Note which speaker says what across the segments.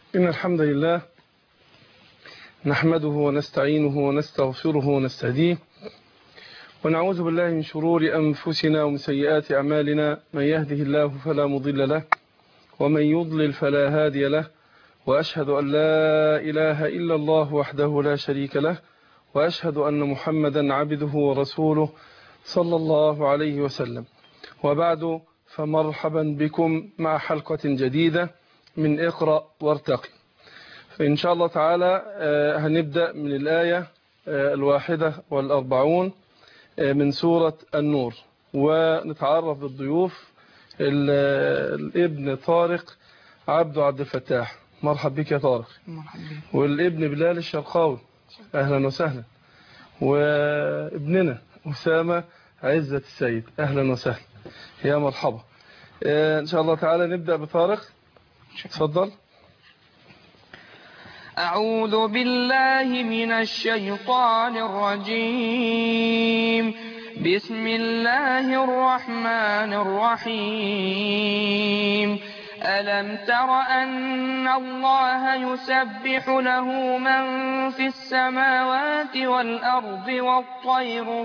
Speaker 1: إن الحمد لله نحمده ونستعينه ونستغفره ونستهديه ونعوذ بالله من شرور أنفسنا ومن سيئات أعمالنا من يهده الله فلا مضل له ومن يضلل فلا هادي له وأشهد أن لا إله إلا الله وحده لا شريك له وأشهد أن محمدا عبده ورسوله صلى الله عليه وسلم وبعد فمرحبا بكم مع حلقة جديدة من اقرأ وارتقي فإن شاء الله تعالى هنبدأ من الآية الواحدة والأربعون من سورة النور ونتعرف بالضيوف الابن طارق عبد عبد الفتاح مرحب بك يا طارق والابن بلال الشرقاوي أهلا وسهلا وابننا أسامة عزة السيد أهلا وسهلا يا مرحبا إن شاء الله تعالى نبدأ بطارق تفضل
Speaker 2: أعوذ بالله من الشيطان الرجيم بسم الله الرحمن الرحيم ألم تر أن الله يسبح له من في السماوات والأرض والطير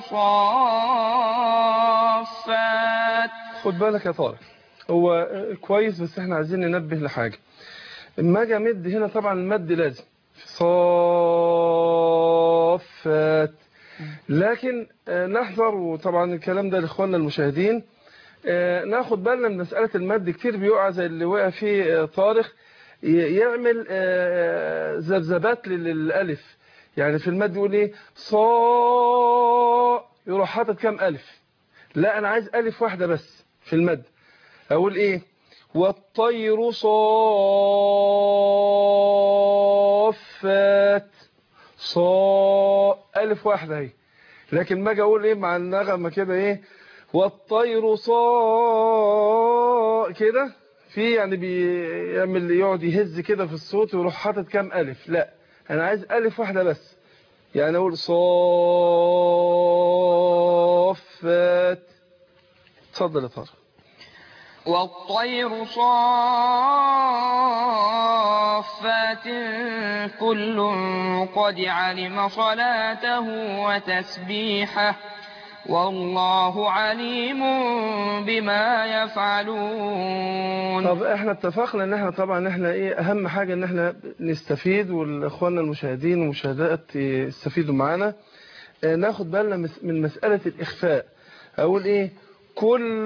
Speaker 2: صافات
Speaker 1: خد بالك يا طارق هو كويس بس احنا عايزين ننبه لحاجة اما اجي امد هنا طبعا المد لازم صافات لكن نحذر وطبعا الكلام ده لاخواننا المشاهدين ناخد بالنا من مسألة المد كتير بيقع زي اللي وقع فيه طارق يعمل ذبذبات للألف يعني في المد يقول ايه صا يروح حاطط كام ألف لا أنا عايز ألف واحدة بس في المد أقول ايه والطير صافات صا ألف واحدة اهي لكن ما اجي اقول ايه مع النغمة كده ايه والطير صا كده في يعني بيعمل يقعد يهز كده في الصوت ويروح حاطط كام ألف لا أنا عايز ألف واحدة بس يعني أقول صافات اتفضل يا طارق
Speaker 2: والطير صافات كل قد علم صلاته وتسبيحه والله عليم بما يفعلون
Speaker 1: طب احنا اتفقنا ان احنا طبعا احنا ايه اهم حاجة ان احنا نستفيد والاخواننا المشاهدين والمشاهدات يستفيدوا معانا اه ناخد بالنا من مسألة الاخفاء اقول ايه كل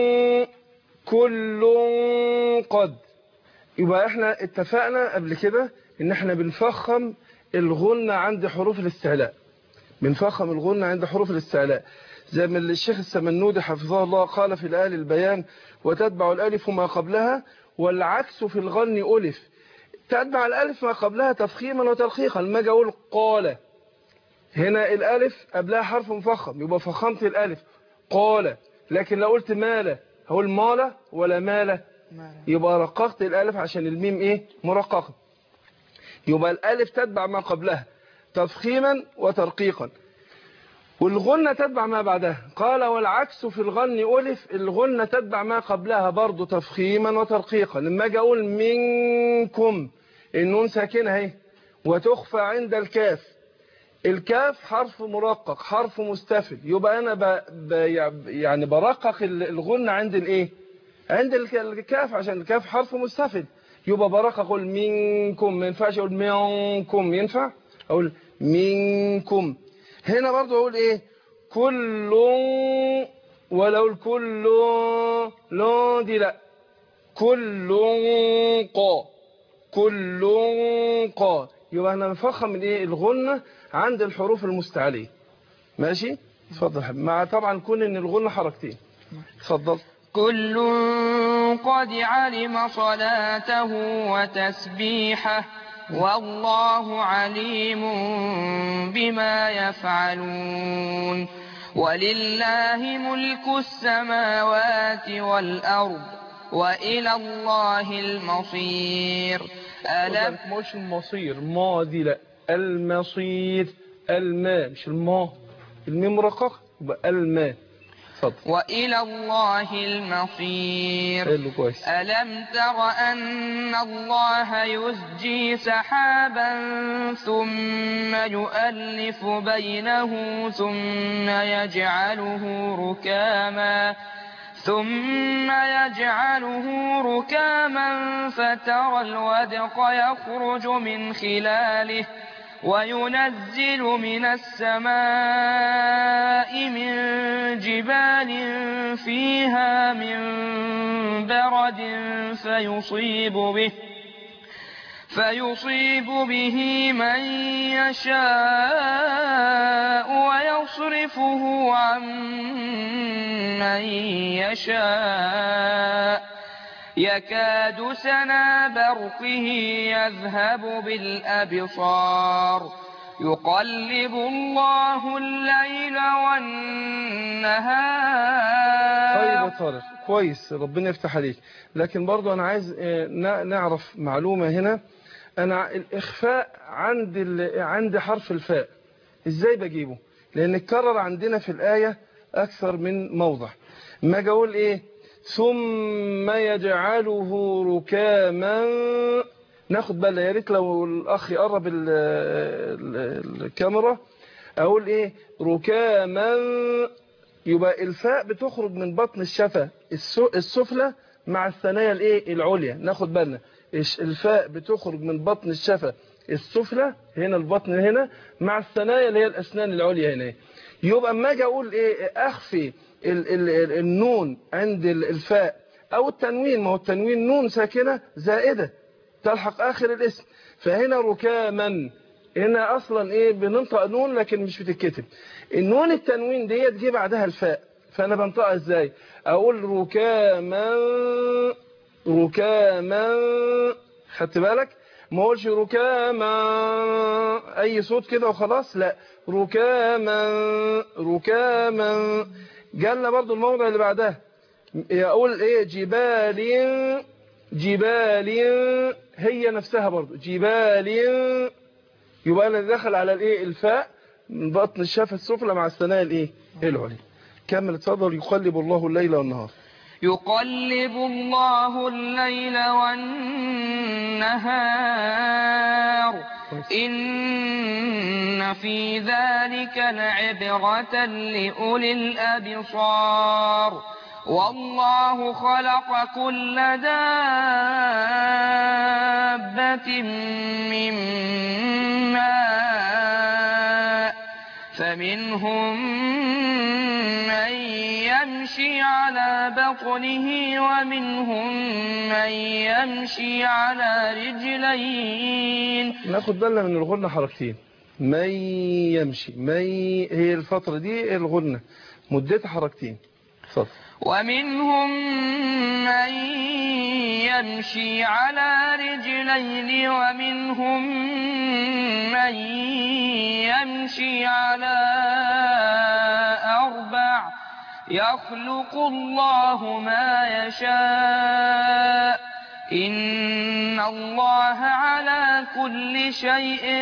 Speaker 1: كل قد يبقى احنا اتفقنا قبل كده ان احنا بنفخم الغنة عند حروف الاستعلاء بنفخم الغنة عند حروف الاستعلاء زي ما الشيخ السمنودي حفظه الله قال في الآل البيان وتتبع الألف ما قبلها والعكس في الغن ألف تتبع الألف ما قبلها تفخيما وترخيقا لما اجي أقول قال هنا الألف قبلها حرف مفخم يبقى فخمت الألف قال لكن لو قلت مال هقول مال ولا مال يبقى رققت الألف عشان الميم إيه مرققة يبقى الألف تتبع ما قبلها تفخيما وترقيقا والغنة تتبع ما بعدها قال والعكس في الغن ألف الغنة تتبع ما قبلها برضو تفخيما وترقيقا لما اجي أقول منكم النون ساكنة اهي وتخفى عند الكاف الكاف حرف مرقق حرف مستفل يبقى أنا ب... ب... يعني برقق الغنة عند الايه عند الكاف عشان الكاف حرف مستفل يبقى برقق أقول منكم ما ينفعش أقول منكم ينفع أقول منكم هنا برضو أقول إيه كل ولو الكل لا دي لا كل قا كل قا يبقى احنا نفخم الايه الغنة عند الحروف المستعلية ماشي اتفضل حبيبي مع طبعا كون ان الغنة حركتين اتفضل
Speaker 2: كل قد علم صلاته وتسبيحه والله عليم بما يفعلون ولله ملك السماوات والأرض وإلى الله المصير
Speaker 1: ألم مش المصير ما دي لا المصير الماء مش الماء الميم مرقق يبقى الماء اتفضل
Speaker 2: وإلى الله المصير
Speaker 1: حلو كويس
Speaker 2: ألم تر أن الله يسجي سحابا ثم يؤلف بينه ثم يجعله ركاما ثم يجعله ركاما فترى الودق يخرج من خلاله وينزل من السماء من جبال فيها من برد فيصيب به فيصيب به من يشاء ويصرفه عن من يشاء يكاد سنا برقه يذهب بالأبصار يقلب الله الليل
Speaker 1: طيب يا
Speaker 2: والنهار
Speaker 1: طارق كويس ربنا يفتح عليك لكن برضو انا عايز آه، ن- نعرف معلومة هنا انا الاخفاء عند ال- عند حرف الفاء ازاي بجيبه لان اتكرر عندنا في الآية اكثر من موضع ما اجي اقول ايه ثم يجعله ركاما ناخد بالنا يا ريت لو الاخ يقرب ال- ال- الكاميرا اقول ايه ركاما يبقى الفاء بتخرج من بطن الشفة السو- السفلى مع الثنايا الايه العليا ناخد بالنا إيش- الفاء بتخرج من بطن الشفة السفلى هنا البطن هنا مع الثنايا اللي هي الاسنان العليا هنا يبقى اما اجي اقول ايه اخفي ال ال ال النون عند ال- الفاء او التنوين ما هو التنوين نون ساكنة زائدة تلحق اخر الاسم فهنا ركاما هنا اصلا ايه بننطق نون لكن مش بتتكتب النون التنوين دي تجي بعدها الفاء فانا بنطقها ازاي اقول ركاما ركاما خدت بالك ما اقولش ركاما اي صوت كده وخلاص لا ركاما ركاما جالنا برضو الموضع اللي بعدها اقول ايه جبال جبال هي نفسها برضو جبال يبقى انا دخل على الايه الفاء من بطن الشفه السفلى مع الثنايا الايه العليا كمل اتفضل يقلب الله الليل والنهار
Speaker 2: يقلب الله الليل والنهار إن في ذلك لعبرة لأولي الأبصار والله خلق كل دابة من ماء فمنهم من يمشي على بطنه ومنهم من يمشي على رجلين
Speaker 1: ناخد بالنا من الغنة حركتين من يمشي من هي الفترة دي الغنة مدتها حركتين اتفضل
Speaker 2: ومنهم من يمشي على رجلين ومنهم من يمشي على أربع يخلق الله ما يشاء إن الله على كل شيء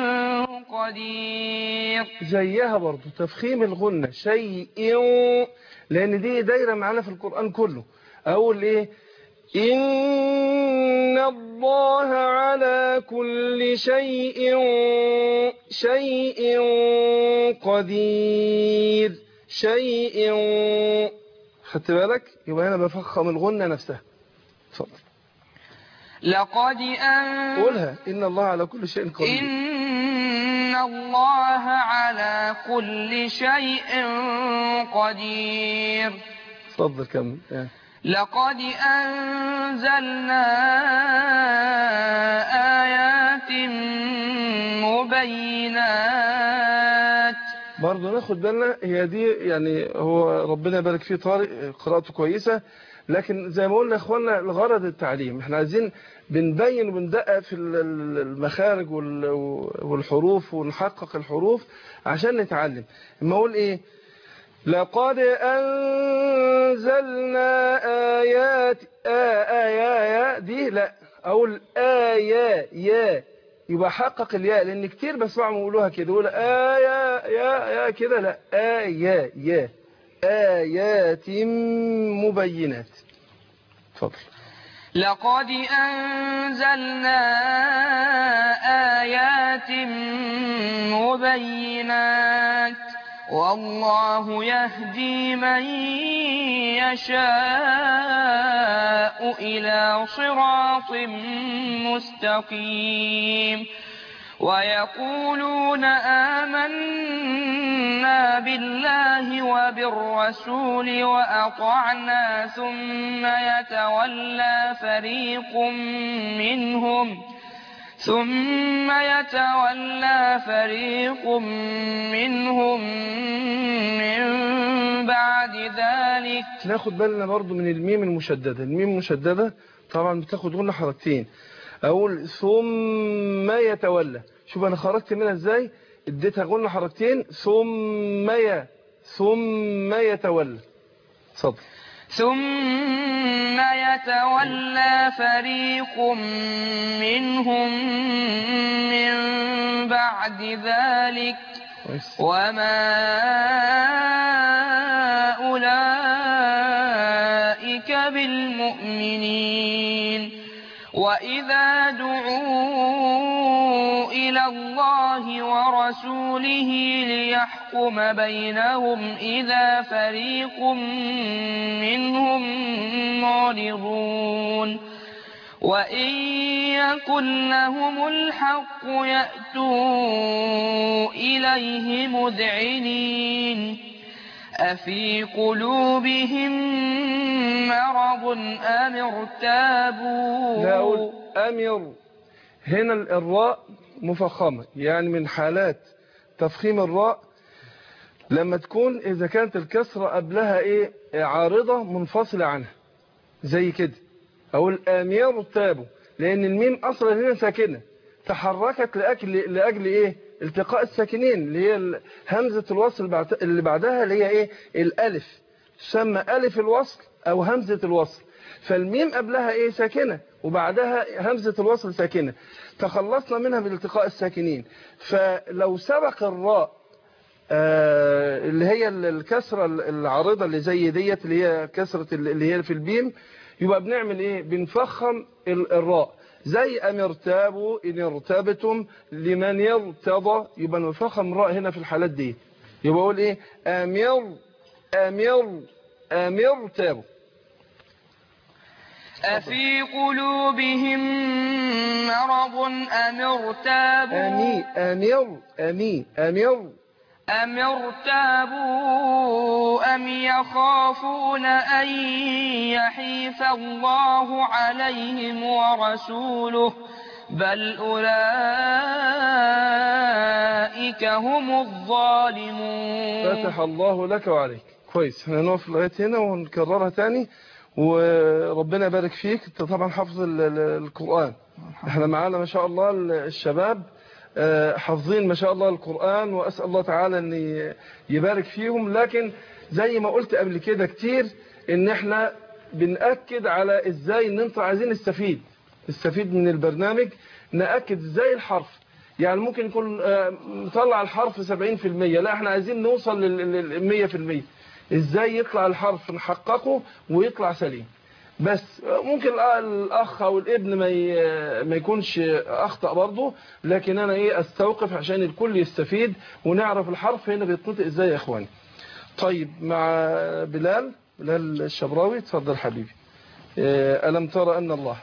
Speaker 2: قدير
Speaker 1: زيها برضو تفخيم الغنة شيء لأن دي دايرة معانا في القرآن كله أقول إيه إن الله على كل شيء شيء قدير شيء خدت بالك يبقى هنا بفخم الغنة نفسها اتفضل
Speaker 2: لقد أن
Speaker 1: قولها إن الله على كل شيء قدير
Speaker 2: إن الله على كل شيء قدير
Speaker 1: اتفضل كمل آه.
Speaker 2: لقد أنزلنا آيات مبينات
Speaker 1: برضه ناخد بالنا هي دي يعني هو ربنا يبارك فيه طارق قراءته كويسة لكن زي ما قلنا يا اخوانا الغرض التعليم احنا عايزين بنبين وبندقق في ال- ال- المخارج وال- والحروف ونحقق الحروف عشان نتعلم اما اقول ايه لقد انزلنا ايات آ آيا يا دي لا اقول آيا يا يبقى حقق الياء لان كتير بسمعهم يقولوها كده يقول آيا يا يا كده لا آيا يا آيات مبينات اتفضل
Speaker 2: لقد أنزلنا آيات مبينات والله يهدي من يشاء إلى صراط مستقيم ويقولون آمنا بالله وبالرسول وأطعنا ثم يتولى فريق منهم ثم يتولى فريق منهم من بعد ذلك
Speaker 1: ناخد بالنا برضو من الميم المشددة الميم المشددة طبعا بتاخد غنى حركتين اقول ثم يتولى شوف انا خرجت منها ازاي اديتها غنى حركتين ثم ي ثم يتولى اتفضل
Speaker 2: ثم يتولى فريق منهم من بعد ذلك
Speaker 1: كويس.
Speaker 2: وما أولئك بالمؤمنين وإذا دعوا إلى الله ورسوله ليحكم بينهم إذا فريق منهم معرضون وإن يكن لهم الحق يأتوا إليه مذعنين أفي قلوبهم مرض أم ارتابوا
Speaker 1: لا أقول أمر هنا الراء مفخمة يعني من حالات تفخيم الراء لما تكون إذا كانت الكسرة قبلها إيه عارضة منفصلة عنها زي كده أقول أمير تابوا لأن الميم أصلا هنا ساكنة تحركت لأجل, لأجل إيه التقاء الساكنين اللي هي ال- همزة الوصل بعد- اللي بعدها اللي هي إيه الألف تسمى ألف الوصل أو همزة الوصل فالميم قبلها إيه ساكنة وبعدها همزة الوصل ساكنة تخلصنا منها بالالتقاء الساكنين فلو سبق الراء آه، اللي هي ال- الكسرة ال- العارضة اللي زي ديت اللي هي كسرة ال- اللي هي في البيم يبقى بنعمل ايه بنفخم ال- الراء زي أم ارتابوا إن ارتبتم لمن يرتضى يبقى نفخم الراء هنا في الحالات دي يبقى اقول ايه أمير أمير أمير تابوا
Speaker 2: أفي قلوبهم مرض أم ارتابوا
Speaker 1: أمي أمير أمي أمير
Speaker 2: أم ارتابوا أم يخافون أن يحيف الله عليهم ورسوله بل أولئك هم الظالمون
Speaker 1: فتح الله لك وعليك كويس احنا هنقف لغايه هنا ونكررها تاني وربنا يبارك فيك انت طبعا حافظ ال- ال- القرآن احنا معانا ما شاء الله ال- الشباب آه، حافظين ما شاء الله القرآن وأسأل الله تعالى أن ي- يبارك فيهم لكن زي ما قلت قبل كده كتير ان احنا بنأكد على ازاي ان انتوا عايزين نستفيد نستفيد من البرنامج نأكد ازاي الحرف يعني ممكن يكون آه، مطلع الحرف 70% لا احنا عايزين نوصل لل 100% ازاي يطلع الحرف نحققه ويطلع سليم بس ممكن الأ- الاخ او الابن ما ي- ما يكونش اخطا برضه لكن انا ايه استوقف عشان الكل يستفيد ونعرف الحرف هنا بيتنطق ازاي يا اخواني طيب مع بلال بلال الشبراوي اتفضل حبيبي آه، الم ترى ان الله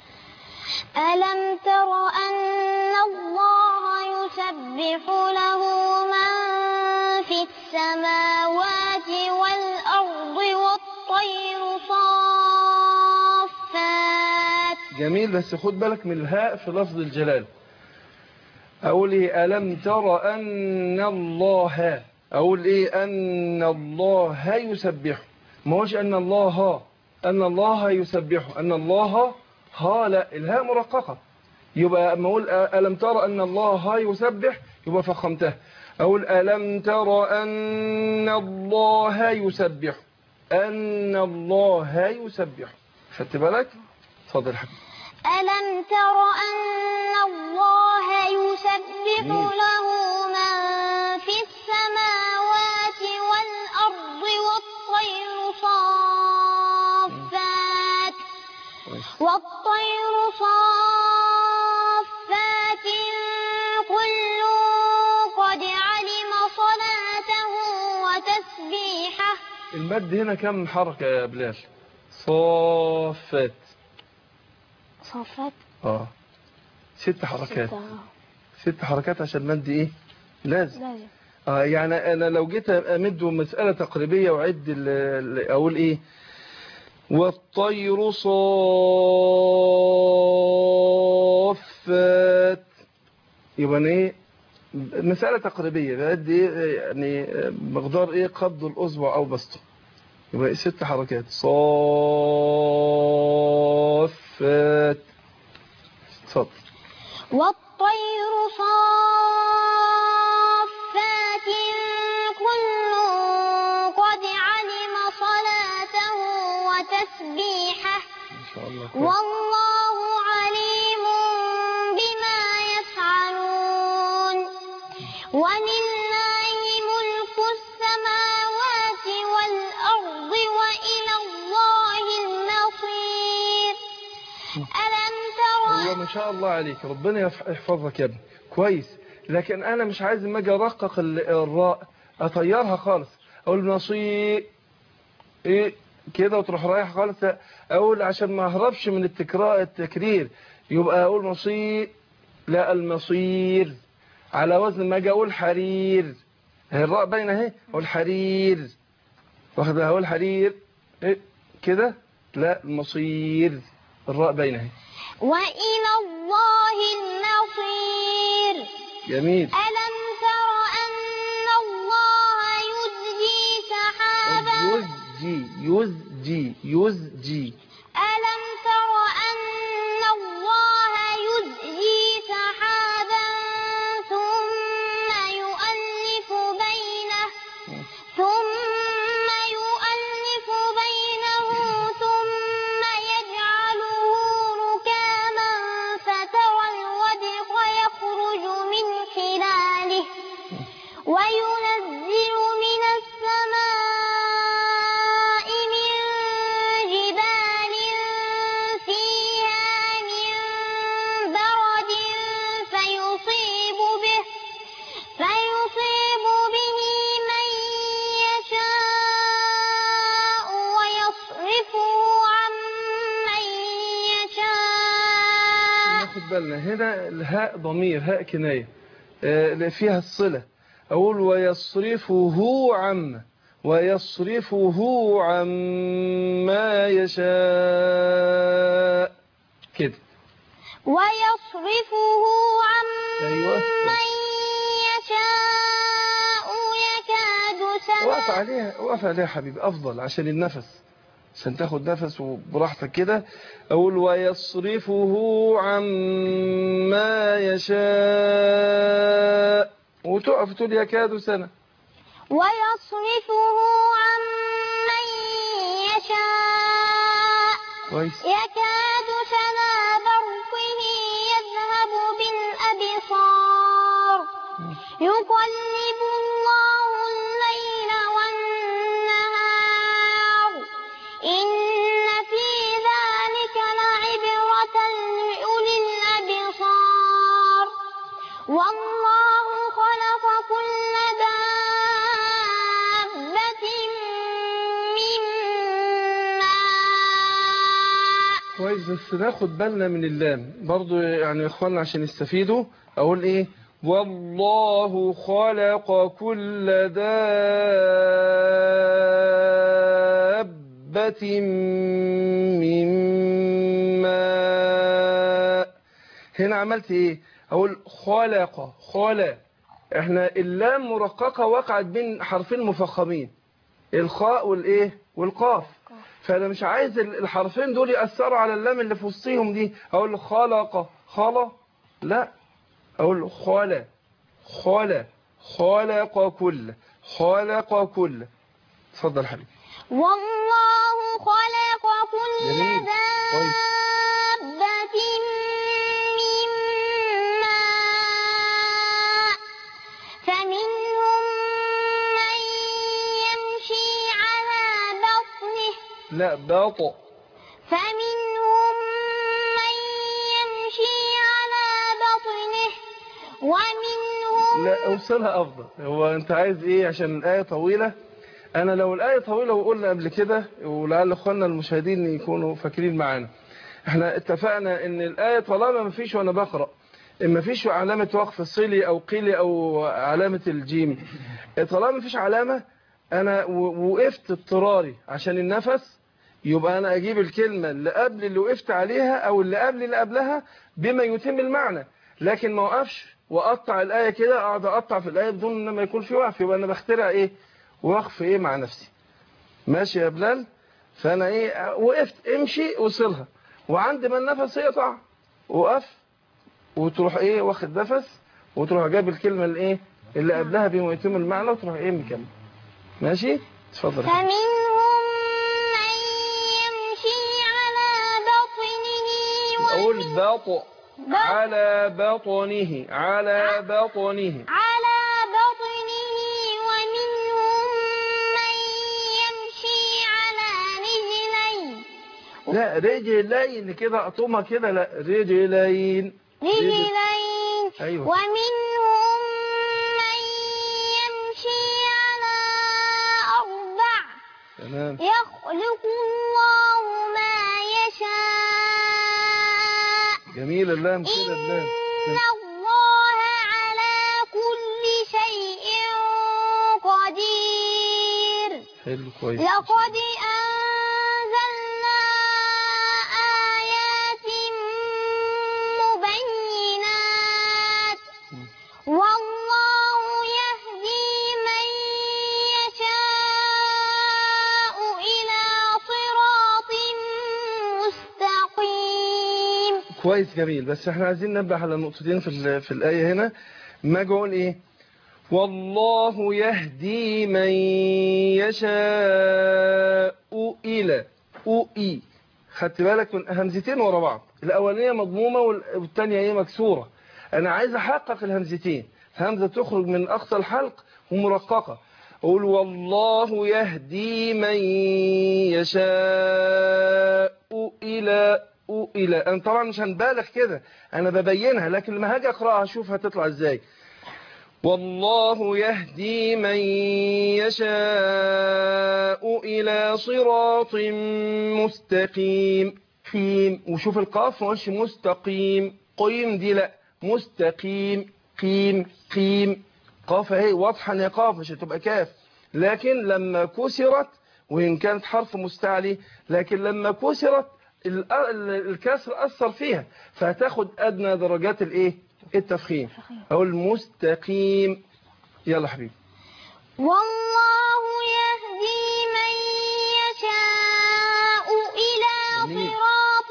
Speaker 3: ألم تر أن الله يسبح له من في السماوات والأرض والطير صافات
Speaker 1: جميل بس خد بالك من الهاء في لفظ الجلال أقول إيه ألم تر أن الله أقول إيه أن الله يسبح ما هوش أن الله أن الله يسبح أن الله ها لا الهاء مرققة يبقى أما أقول ألم تر أن الله يسبح يبقى فخمته أقول ألم تر أن الله يسبح أن الله يسبح خدت بالك اتفضل يا حبيبي
Speaker 3: ألم تر أن الله يسبح
Speaker 1: مم.
Speaker 3: له من في السماوات والأرض والطير صافات كل قد علم صلاته وتسبيحه
Speaker 1: المد هنا كم حركة يا بلال صافات
Speaker 3: صافات
Speaker 1: اه ست حركات ست حركات عشان المد ايه لازم
Speaker 3: لازم
Speaker 1: اه يعني انا لو جيت امد مسألة تقريبية واعد ال- ال- اقول ايه والطير صافات يبقى أنا ايه مسألة تقريبية بعد ايه يعني مقدار ايه قبض الاصبع او بسطه يبقى إيه ست حركات صافات اتفضل
Speaker 3: والطير صافات كل قد علم صلاته وتسبيحه
Speaker 1: ان شاء الله خير.
Speaker 3: والله عليم بما يفعلون ولله ملك السماوات والأرض وإلى الله المصير ألم تر
Speaker 1: هو ما شاء الله عليك ربنا يف- يحفظك يا ابني كويس لكن انا مش عايز لما اجي ارقق ال- الراء اطيرها خالص اقول نصيب ايه كده وتروح رايح خالص لا، اقول عشان ما اهربش من التكرار التكرير يبقى اقول نصيب لا المصير على وزن ما اجي اقول حرير هي الراء باينه اهي اقول حرير واخد اقول حرير إيه كده لا المصير الراء باينه اهي
Speaker 3: وإلى الله المصير
Speaker 1: جميل
Speaker 3: ألم تر أن الله يزجي سحابا
Speaker 1: يزجي يزجي يزجي
Speaker 3: ألم تر أن الله يزجي سحابا ثم يؤلف بينه ثم يؤلف بينه ثم يجعله ركاما فترى الودق يخرج من خلاله وينزل من السماء من جبال فيها من برد فيصيب به فيصيب به من يشاء ويصرفه عن من يشاء
Speaker 1: ناخد بالنا هنا الهاء ضمير هاء كناية آه، اللي فيها الصلة أقول ويصرفه عم ويصرفه عما يشاء كده
Speaker 3: ويصرفه عن
Speaker 1: أيوة.
Speaker 3: من يشاء يكاد
Speaker 1: وقف
Speaker 3: سنا
Speaker 1: عليها وقف عليها يا حبيبي أفضل عشان النفس عشان تاخد نفس وبراحتك كده أقول ويصرفه عما يشاء وتقف تقول يكاد سنة
Speaker 3: ويصرفه عن من يشاء
Speaker 1: كويس
Speaker 3: يكاد سنا برقه يذهب بالأبصار يقلب الله الليل والنهار إن في ذلك لعبرة لأولي الأبصار والله خلق كل دابة من ماء
Speaker 1: كويس بس ناخد بالنا من اللام برضو يعني يا اخوانا عشان يستفيدوا اقول ايه والله خلق كل دابة من ماء هنا عملت ايه اقول خلق خلق احنا اللام مرققة وقعت بين حرفين مفخمين الخاء والايه والقاف فانا مش عايز ال- الحرفين دول ياثروا على اللام اللي في وسطهم دي اقول خلق خلا لا اقول خلا خلا خلق كل خلق كل اتفضل حبيبي
Speaker 3: والله خلق كل
Speaker 1: جميل. كويس.
Speaker 3: دابة من ماء فمنهم من يمشي على بطنه
Speaker 1: لا باطئ
Speaker 3: فمنهم ومنهم
Speaker 1: لا اوصلها افضل هو انت عايز ايه عشان الايه طويله انا لو الايه طويله وقلنا قبل كده ولعل اخواننا المشاهدين يكونوا فاكرين معانا احنا اتفقنا ان الايه طالما ما فيش وانا بقرا ما فيش علامه وقف صلي او قيلي او علامه الجيم طالما ما فيش علامه انا و- وقفت اضطراري عشان النفس يبقى انا اجيب الكلمه اللي قبل اللي وقفت عليها او اللي قبل اللي قبلها بما يتم المعنى لكن ما اوقفش واقطع الايه كده اقعد اقطع في الايه بدون ان ما يكون في وقف يبقى انا بخترع ايه وقف ايه مع نفسي ماشي يا بلال فانا ايه وقفت امشي وصلها وعند ما النفس يقطع وقف وتروح ايه واخد نفس وتروح جاب الكلمه اللي ايه اللي قبلها بما يتم المعنى وتروح ايه مكمل ماشي اتفضل يا حبيبي.
Speaker 3: فمنهم من يمشي على بطنه
Speaker 1: اقول باطئ
Speaker 3: بط-
Speaker 1: على بطنه على بطنه
Speaker 3: على بطنه ومنهم من يمشي على رجلين
Speaker 1: لا رجلين كده اقطمها كده لا رجلين
Speaker 3: رجلين
Speaker 1: ايوه
Speaker 3: ومنهم من يمشي على أربع
Speaker 1: تمام
Speaker 3: يخلق الله ما يشاء
Speaker 1: جميل اللام كده اللام
Speaker 3: إن الله على كل شيء قدير
Speaker 1: حلو كويس
Speaker 3: لقد أنزلنا آيات مبينات والله يهدي من يشاء إلى صراط مستقيم
Speaker 1: كويس جميل بس احنا عايزين ننبه على نقطتين في ال- في الآية هنا ما اقول ايه والله يهدي من يشاء إلى أوئي خدت بالك من همزتين ورا بعض الأولانية مضمومة وال- والتانية ايه مكسورة أنا عايز أحقق الهمزتين همزة تخرج من أقصى الحلق ومرققة أقول والله يهدي من يشاء إلى إلى أنا طبعا مش هنبالغ كده أنا ببينها لكن لما هاجي أقرأها أشوف هتطلع إزاي والله يهدي من يشاء إلى صراط مستقيم قيم وشوف القاف ما قالش مستقيم قيم دي لا مستقيم قيم قيم قاف اهي واضحه ان هي قاف مش هتبقى كاف لكن لما كسرت وان كانت حرف مستعلي لكن لما كسرت ال- ال- الكسر اثر فيها فهتاخد ادنى درجات الايه التفخيم او المستقيم يلا حبيبي
Speaker 3: والله يهدي من يشاء إلى
Speaker 1: جميل.
Speaker 3: صراط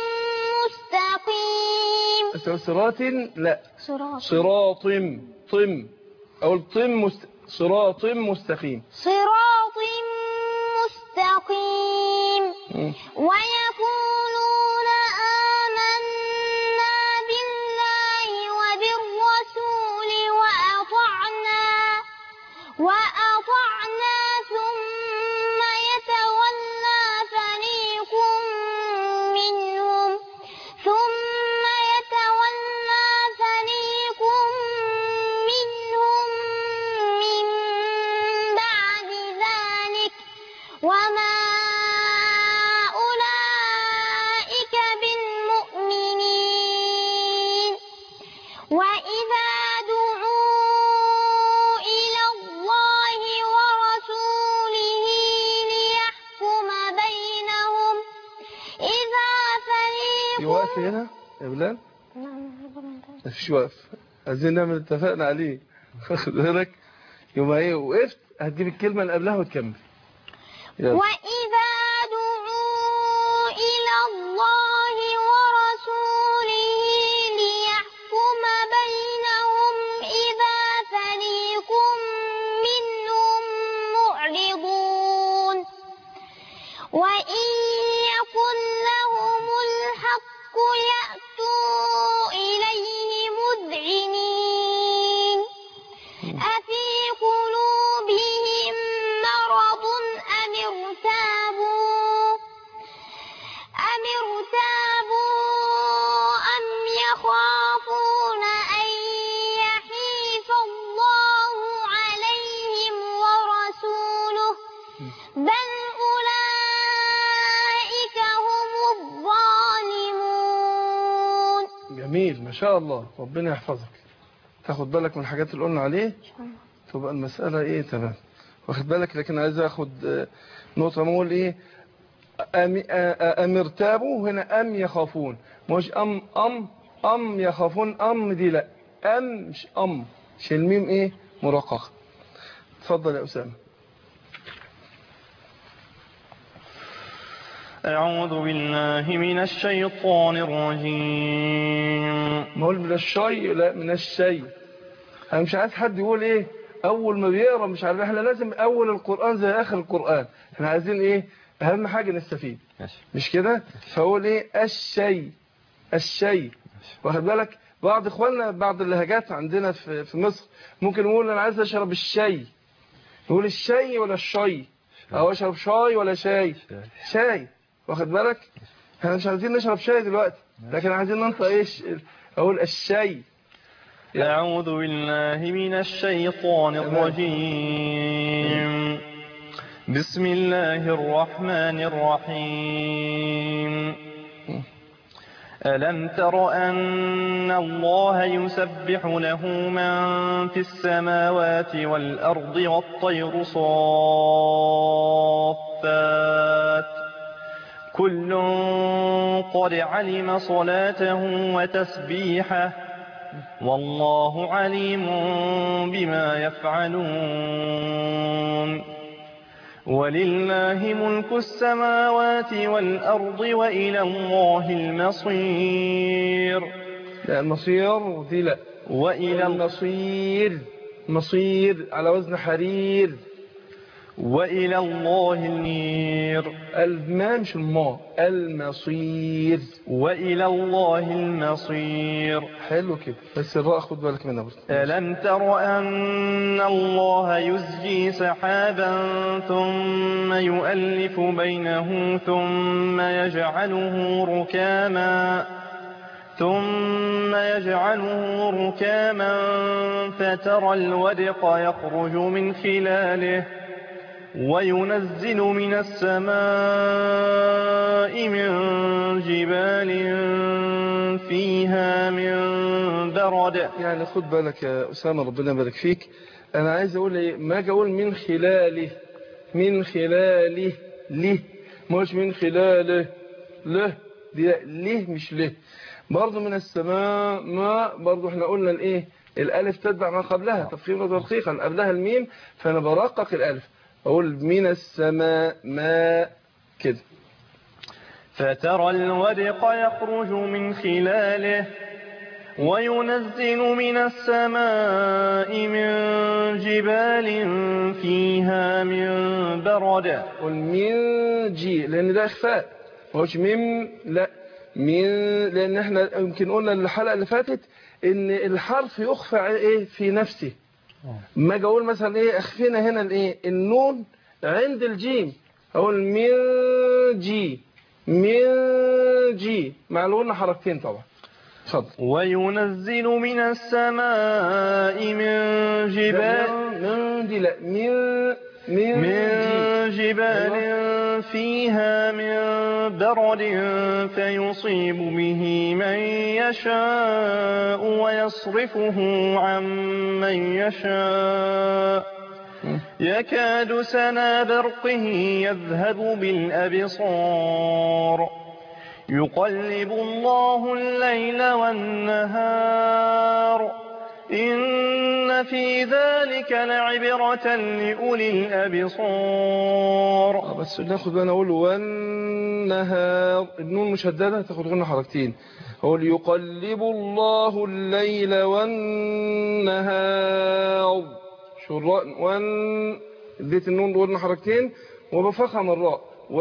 Speaker 3: مستقيم
Speaker 1: أنت صراط لا
Speaker 3: صراط
Speaker 1: صراط طم او طم مست... صراط مستقيم
Speaker 3: صراط مستقيم
Speaker 1: مم.
Speaker 3: ويقولون آمنا بالله وبالرسول وأطعنا وأطعنا ثم يتولى فريق منهم ثم يتولى فريق منهم من بعد ذلك وما أولئك بالمؤمنين وإذا دعوا إلى الله ورسوله ليحكم بينهم إذا فريق
Speaker 1: في وقف هنا يا بلال مفيش وقف عايزين نعمل اتفقنا عليه واخد بالك يبقى ايه وقفت هتجيب الكلمه اللي قبلها وتكمل يلا
Speaker 3: وإذا دعوا إلى الله ورسوله ليحكم بينهم إذا فريق منهم معرضون وإن يكن لهم الحق يأتوا إليه مذعنين أفي قلوبهم مرض أم ارتابوا
Speaker 1: جميل ما شاء الله ربنا يحفظك تاخد بالك من الحاجات اللي قلنا عليه تبقى المسألة ايه تمام واخد بالك لكن عايز اخد آه، نقطة نقول ايه أم, آه، أم ارتابوا هنا أم يخافون مش أم أم أم يخافون أم دي لا أم مش أم مش الميم ايه مرققة اتفضل يا أسامة
Speaker 4: أعوذ بالله من الشيطان الرجيم
Speaker 1: ما هو من الشيء لا من الشيء انا مش عايز حد يقول ايه اول ما بيقرا مش عارف احنا لازم اول القران زي اخر القران احنا عايزين ايه اهم حاجه نستفيد
Speaker 4: ماشي
Speaker 1: مش كده فاقول ايه الشيء الشيء واخد بالك بعض اخواننا بعض اللهجات عندنا في في مصر ممكن يقول انا عايز اشرب الشاي يقول الشاي ولا الشاي او اشرب شاي ولا شاي شاي واخد بالك احنا مش عايزين نشرب شاي دلوقتي لكن عايزين ننطق ايش اقول الشاي
Speaker 4: أعوذ بالله من الشيطان الرجيم بسم الله الرحمن الرحيم ألم تر أن الله يسبح له من في السماوات والأرض والطير صافات كل قد علم صلاته وتسبيحه والله عليم بما يفعلون ولله ملك السماوات والأرض وإلى الله المصير
Speaker 1: لا المصير دي لا
Speaker 4: وإلى
Speaker 1: المصير مصير على وزن حرير
Speaker 4: وإلى الله المير
Speaker 1: الماء مش الماء المصير
Speaker 4: وإلى الله المصير
Speaker 1: حلو كده بس الراء خد بالك منها برضه
Speaker 4: ألم تر أن الله يزجي سحابا ثم يؤلف بينه ثم يجعله ركاما ثم يجعله ركاما فترى الودق يخرج من خلاله وينزل من السماء من جبال فيها من برد
Speaker 1: يعني خد بالك يا أسامة ربنا يبارك فيك أنا عايز أقول إيه ما أجي أقول من خلاله من خلاله له مش من خلاله له دي له مش له برضه من السماء ما برضه احنا قلنا الايه الالف تتبع ما قبلها تفخيم وترقيقا قبلها الميم فانا برقق الالف اقول من السماء ما كده
Speaker 4: فترى الودق يخرج من خلاله وينزل من السماء من جبال فيها من برد
Speaker 1: قول من جي لان ده اخفاء ما هوش ميم لا من لان احنا يمكن قلنا الحلقه اللي فاتت ان الحرف يخفى ايه في نفسه ما اجي اقول مثلا ايه اخفينا هنا الايه النون عند الجيم اقول من جي من جي مع الغنة حركتين طبعا اتفضل
Speaker 4: وينزل من السماء من جبال
Speaker 1: من دي لا من من,
Speaker 4: من
Speaker 1: جي.
Speaker 4: جبال فيها من برد فيصيب به من يشاء ويصرفه عن من يشاء يكاد سنا برقه يذهب بالأبصار يقلب الله الليل والنهار إن في ذلك لعبرة لأولي الأبصار
Speaker 1: آه، بس ناخد بقى نقول والنهار النون مشددة تاخد غنى حركتين اقول يقلب الله الليل والنهار شو الراء وان اديت النون غنى حركتين وبفخم الراء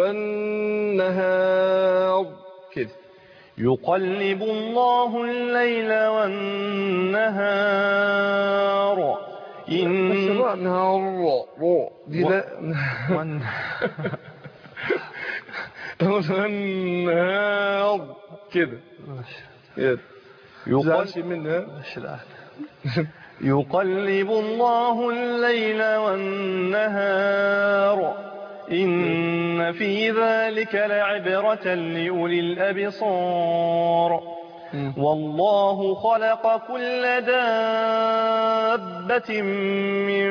Speaker 1: والنهار كده
Speaker 4: يقلب الله الليل والنهار
Speaker 1: بس
Speaker 4: إن
Speaker 1: الراء نهار راء راء دي
Speaker 4: و-
Speaker 1: لا
Speaker 4: وان-
Speaker 1: والنهار كده كده
Speaker 4: يقل-
Speaker 1: زعلش منها
Speaker 4: يقلب الله الليل والنهار إن في ذلك لعبرة لأولي الأبصار
Speaker 1: مم.
Speaker 4: والله خلق كل دابة من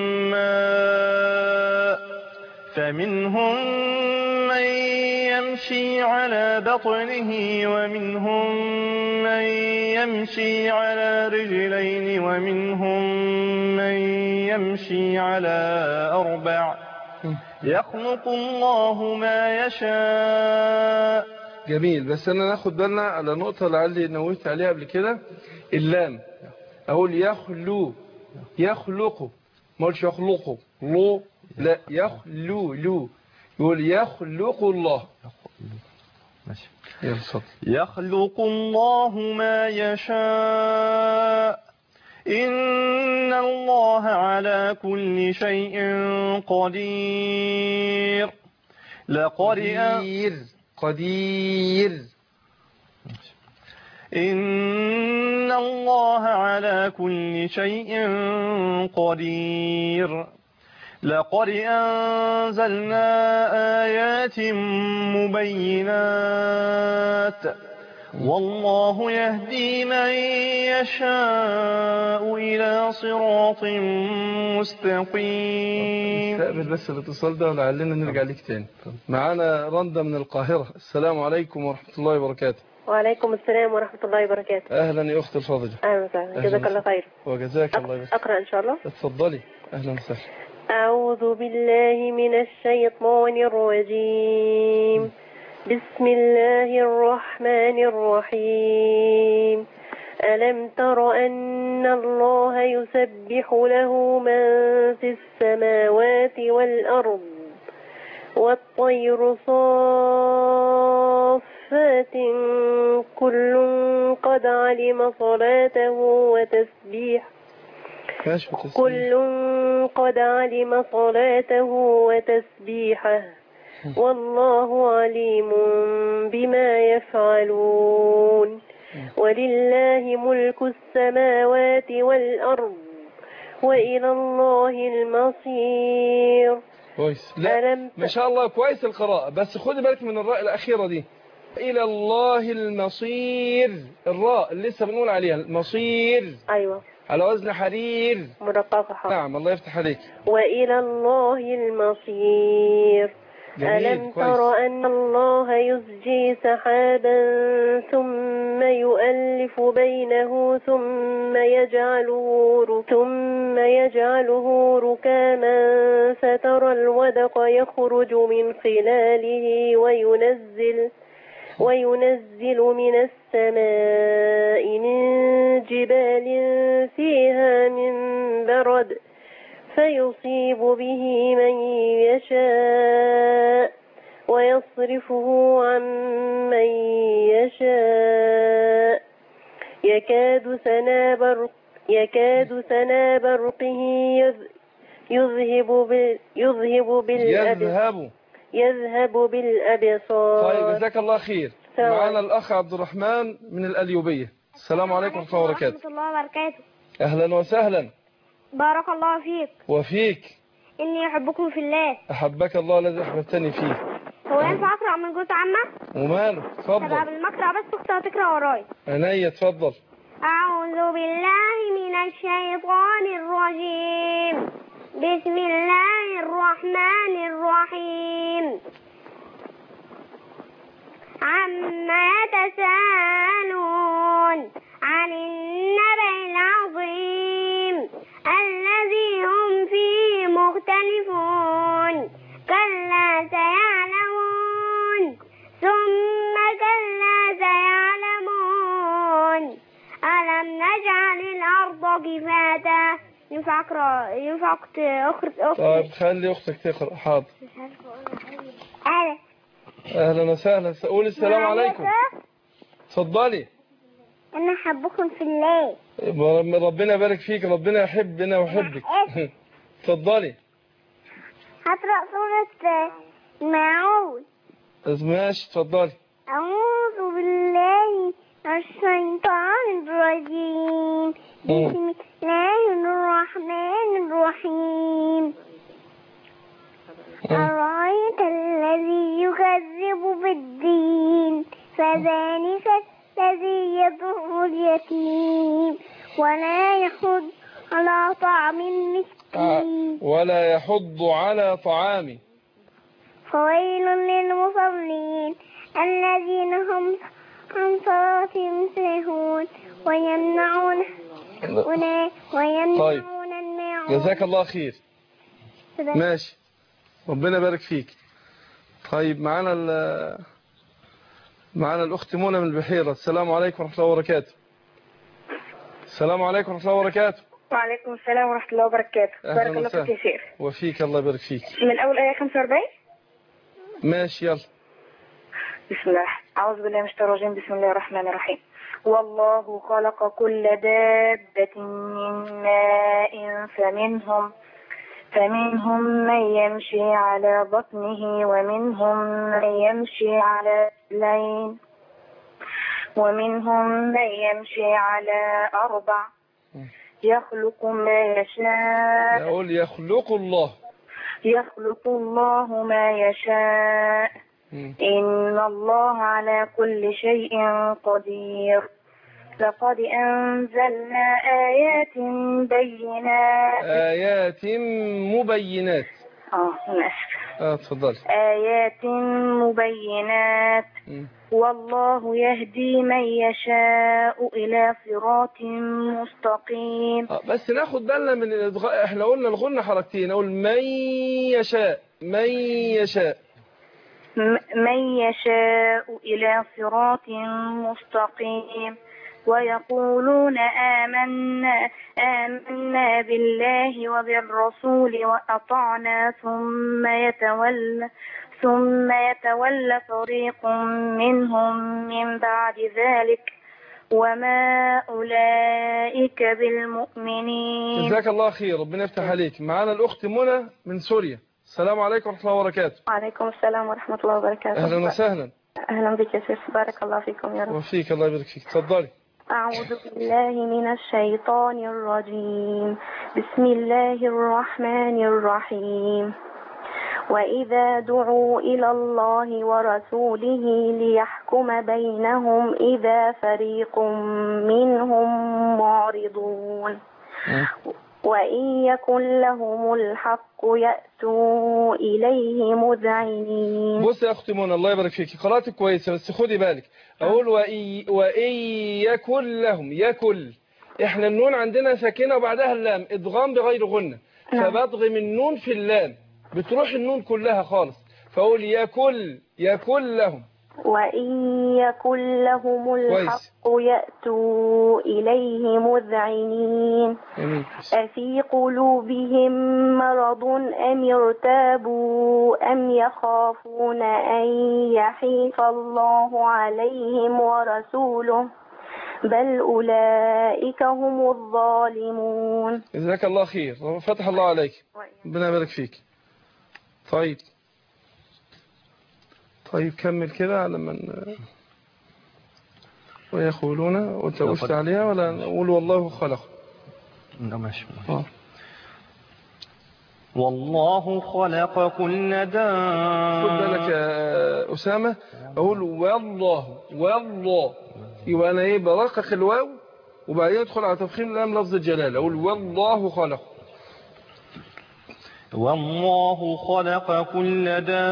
Speaker 4: ماء فمنهم من يمشي على بطنه ومنهم من يمشي على رجلين ومنهم من يمشي على أربع يخلق الله ما يشاء
Speaker 1: جميل بس انا ناخد بالنا على نقطة لعلي نويت عليها قبل كده اللام اقول يخلو يخلق ما قلتش يخلقه لو لا يخلو لو يقول يخلق الله
Speaker 4: ماشي
Speaker 1: يلا اتفضل
Speaker 4: يخلق الله ما يشاء إن الله على كل شيء قدير لقد أ-
Speaker 1: قدير قدير
Speaker 4: إن الله على كل شيء قدير لقد أنزلنا آيات مبينات والله يهدي من يشاء إلى صراط مستقيم
Speaker 1: استقبل بس الاتصال ده ولعلنا نرجع ليك تاني معانا رندا من القاهرة السلام عليكم ورحمة الله وبركاته
Speaker 5: وعليكم السلام ورحمة الله وبركاته
Speaker 1: أهلا يا أختي الفاضلة
Speaker 5: أهلا وسهلا
Speaker 1: أهلا
Speaker 5: جزاك الله خير
Speaker 1: وجزاك الله يبارك
Speaker 5: أقرأ إن شاء الله
Speaker 1: اتفضلي أهلا وسهلا
Speaker 5: أعوذ بالله من الشيطان الرجيم بسم الله الرحمن الرحيم ألم تر أن الله يسبح له من في السماوات والأرض والطير صافات كل قد علم صلاته وتسبيحه
Speaker 1: ماشي بتسمية.
Speaker 5: كل قد علم صلاته وتسبيحه والله عليم بما يفعلون ولله ملك السماوات والأرض وإلى الله المصير
Speaker 1: كويس لا
Speaker 5: ألم ت-
Speaker 1: ما شاء الله كويس القراءة بس خدي بالك من الراء الأخيرة دي إلى الله المصير الراء اللي لسه بنقول عليها المصير
Speaker 5: أيوة
Speaker 1: على وزن حرير
Speaker 5: مرققة حق.
Speaker 1: نعم الله يفتح عليك
Speaker 5: وإلى الله المصير
Speaker 1: جميل
Speaker 5: ألم
Speaker 1: كويس
Speaker 5: تر أن الله يزجي سحابا ثم يؤلف بينه ثم يجعله ر- ثم يجعله ركاما فترى الودق يخرج من خلاله وينزل وينزل من السماء من جبال فيها من برد فيصيب به من يشاء ويصرفه عن من يشاء يكاد سنا برق يكاد سنا برقه يذ- يذهب بال يذهب بالأبصار
Speaker 1: يذهب
Speaker 5: يذهب بالأبصار
Speaker 1: طيب جزاك الله خير
Speaker 5: سلام.
Speaker 1: معانا الأخ عبد الرحمن من الأليوبية السلام عليكم ورحمة الله وبركاته
Speaker 3: ورحمة الله وبركاته
Speaker 1: أهلا وسهلا
Speaker 3: بارك الله فيك
Speaker 1: وفيك
Speaker 3: إني أحبكم في الله
Speaker 1: أحبك الله الذي أحببتني فيه
Speaker 3: هو ينفع أقرأ من جزء عامة؟
Speaker 1: وماله
Speaker 3: طب
Speaker 1: اتفضل
Speaker 3: قبل ما أقرأ بس أختي هتقرأ ورايا
Speaker 1: عينيا اتفضل
Speaker 3: أعوذ بالله من الشيطان الرجيم بسم الله الرحمن الرحيم عما يتساءلون عن النبأ العظيم الذي هم فيه مختلفون كلا سيعلمون ثم كلا سيعلمون ألم نجعل الأرض كفاتا ينفع أقرأ ينفع أخت أخت أخت
Speaker 1: طيب خلي أختك تقرأ حاضر
Speaker 3: أنا
Speaker 1: أهلا وسهلا قول السلام عليكم اتفضلي
Speaker 3: أنا أحبكم في الله
Speaker 1: ربنا يبارك فيك ربنا يحبنا ويحبك اتفضلي
Speaker 3: هقرأ سورة الماعون
Speaker 1: ماشي اتفضلي
Speaker 3: أعوذ بالله من الشيطان الرجيم بسم الله الرحمن الرحيم أرأيت الذي يكذب بالدين فذلك الذي يدعو اليتيم ولا يحض على طعم المسكين
Speaker 1: ولا يحض على طعام
Speaker 3: فويل للمصلين الذين هم عن صلاتهم ساهون ويمنعون ولا- ويمنعون الماعون
Speaker 1: جزاك الله خير ماشي ربنا يبارك فيك طيب معانا ال معانا الأخت منى من البحيرة السلام عليكم ورحمة الله وبركاته السلام عليكم ورحمة الله وبركاته
Speaker 6: وعليكم السلام ورحمة الله وبركاته
Speaker 1: أهلا
Speaker 6: بارك الله
Speaker 1: وسهلا.
Speaker 6: فيك يا شيخ
Speaker 1: وفيك الله يبارك فيك
Speaker 6: من أول آية 45
Speaker 1: ماشي يلا
Speaker 6: بسم الله أعوذ بالله من الشيطان الرجيم بسم الله الرحمن الرحيم والله خلق كل دابة من ماء فمنهم فمنهم من يمشي على بطنه ومنهم من يمشي على رجلين ومنهم من يمشي على أربع يخلق ما يشاء
Speaker 1: يقول يخلق الله
Speaker 6: يخلق الله ما يشاء
Speaker 1: مم.
Speaker 6: إن الله على كل شيء قدير لقد أنزلنا آيات بينات
Speaker 1: آيات مبينات
Speaker 6: آه أنا آسف.
Speaker 1: اه اتفضلي
Speaker 6: آيات مبينات
Speaker 1: مم.
Speaker 6: والله يهدي من يشاء إلى صراط مستقيم
Speaker 1: آه، بس ناخد بالنا من الإدغاء احنا قلنا الغنة حركتين اقول من يشاء من يشاء
Speaker 6: م- من يشاء إلى صراط مستقيم ويقولون آمنا آمنا بالله وبالرسول وأطعنا ثم يتولى ثم يتولى فريق منهم من بعد ذلك وما أولئك بالمؤمنين
Speaker 1: جزاك الله خير ربنا يفتح عليك معانا الأخت منى من سوريا السلام عليكم ورحمة الله وبركاته
Speaker 6: وعليكم السلام ورحمة الله وبركاته
Speaker 1: أهلا وسهلا
Speaker 6: أهلا بك يا شيخ بارك الله فيكم يا رب
Speaker 1: وفيك الله يبارك فيك اتفضلي
Speaker 6: أعوذ بالله من الشيطان الرجيم بسم الله الرحمن الرحيم وإذا دعوا إلى الله ورسوله ليحكم بينهم إذا فريق منهم معرضون وإن يكن لهم الحق يأتوا إليه مذعنين
Speaker 1: بص يا أختي منى الله يبارك فيك قراءتك كويسة بس خدي بالك أقول وإن, وإن يكن لهم يكن إحنا النون عندنا ساكنة وبعدها اللام إدغام بغير غنة
Speaker 6: نعم.
Speaker 1: فبضغم النون في اللام بتروح النون كلها خالص فأقول يكن يكن لهم
Speaker 6: وإن يكن لهم الحق يأتوا إليه مذعنين
Speaker 1: جميل.
Speaker 6: أفي قلوبهم مرض أم ارتابوا أم يخافون أن يحيف الله عليهم ورسوله بل أولئك هم الظالمون
Speaker 1: جزاك الله خير فتح الله عليك ربنا يبارك فيك طيب طيب كمل كده على من ويقولون وانت وقفت عليها ولا نقول والله خلق
Speaker 4: لا ماشي
Speaker 1: آه.
Speaker 4: والله خلق كل
Speaker 1: خد بالك
Speaker 4: دابة
Speaker 1: يا أسامة أقول والله والله يبقى أنا إيه برقق الواو وبعدين أدخل على تفخيم اللام لفظ الجلالة أقول والله خلق
Speaker 4: والله خلق كل